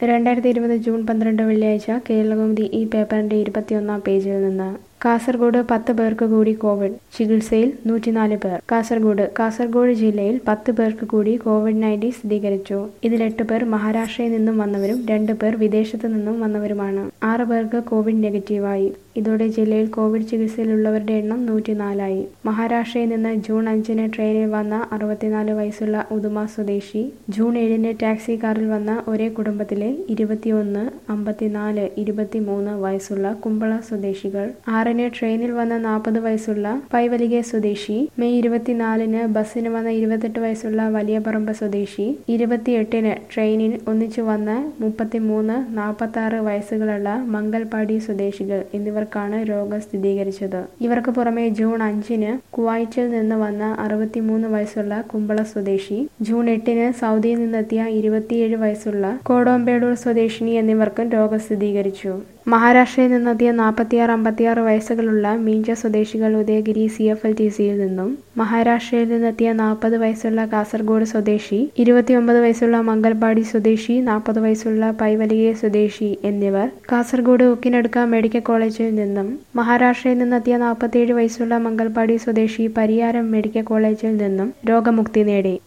രണ്ടായിരത്തി ഇരുപത് ജൂൺ പന്ത്രണ്ട് വെള്ളിയാഴ്ച കേരളകൗമുദി ഈ പേപ്പറിന്റെ ഇരുപത്തിയൊന്നാം പേജിൽ നിന്ന് കാസർഗോഡ് പത്ത് പേർക്ക് കൂടി കോവിഡ് ചികിത്സയിൽ നൂറ്റിനാല് പേർ കാസർഗോഡ് കാസർഗോഡ് ജില്ലയിൽ പത്ത് പേർക്ക് കൂടി കോവിഡ് നയൻറ്റീൻ സ്ഥിരീകരിച്ചു ഇതിൽ എട്ട് പേർ മഹാരാഷ്ട്രയിൽ നിന്നും വന്നവരും രണ്ട് പേർ വിദേശത്തു നിന്നും വന്നവരുമാണ് ആറ് പേർക്ക് കോവിഡ് നെഗറ്റീവായി ഇതോടെ ജില്ലയിൽ കോവിഡ് ചികിത്സയിലുള്ളവരുടെ എണ്ണം നൂറ്റിനാലായി മഹാരാഷ്ട്രയിൽ നിന്ന് ജൂൺ അഞ്ചിന് ട്രെയിനിൽ വന്ന അറുപത്തിനാല് വയസ്സുള്ള ഉദുമ സ്വദേശി ജൂൺ ഏഴിന് ടാക്സി കാറിൽ വന്ന ഒരേ കുടുംബത്തിലെ ഇരുപത്തിയൊന്ന് അമ്പത്തിനാല് ഇരുപത്തിമൂന്ന് വയസ്സുള്ള കുമ്പള സ്വദേശികൾ ആറിന് ട്രെയിനിൽ വന്ന നാൽപ്പത് വയസ്സുള്ള പൈവലികെ സ്വദേശി മെയ് ഇരുപത്തിനാലിന് ബസ്സിന് വന്ന ഇരുപത്തെട്ട് വയസ്സുള്ള വലിയപറമ്പ് സ്വദേശി ഇരുപത്തിയെട്ടിന് ട്രെയിനിൽ ഒന്നിച്ചു വന്ന മുപ്പത്തിമൂന്ന് നാൽപ്പത്തി ആറ് വയസ്സുകളുള്ള മംഗൽപാടി സ്വദേശികൾ എന്നിവർക്കാണ് രോഗം സ്ഥിരീകരിച്ചത് ഇവർക്ക് പുറമെ ജൂൺ അഞ്ചിന് കുവൈറ്റിൽ നിന്ന് വന്ന അറുപത്തിമൂന്ന് വയസ്സുള്ള കുമ്പള സ്വദേശി ജൂൺ എട്ടിന് സൗദിയിൽ നിന്നെത്തിയ ഇരുപത്തിയേഴ് വയസ്സുള്ള കോടോമ്പേടൂർ സ്വദേശിനി എന്നിവർക്കും രോഗം സ്ഥിരീകരിച്ചു മഹാരാഷ്ട്രയിൽ നിന്നെത്തിയ നാൽപ്പത്തിയാറ് അമ്പത്തിയാറ് വയസ്സുകളുള്ള മീഞ്ച സ്വദേശികൾ Udayagiri C F L T സിയിൽ നിന്നും മഹാരാഷ്ട്രയിൽ നിന്നെത്തിയ നാൽപ്പത് വയസ്സുള്ള കാസർഗോഡ് സ്വദേശി ഇരുപത്തിയൊമ്പത് വയസ്സുള്ള മംഗൽപാടി സ്വദേശി നാൽപ്പത് വയസ്സുള്ള പൈവലികെ സ്വദേശി എന്നിവർ കാസർഗോഡ് ഉക്കിനടുക്ക മെഡിക്കൽ കോളേജിൽ നിന്നും മഹാരാഷ്ട്രയിൽ നിന്നെത്തിയ നാൽപ്പത്തിയേഴ് വയസ്സുള്ള മംഗൽപാടി സ്വദേശി പരിയാരം മെഡിക്കൽ കോളേജിൽ നിന്നും രോഗമുക്തി നേടി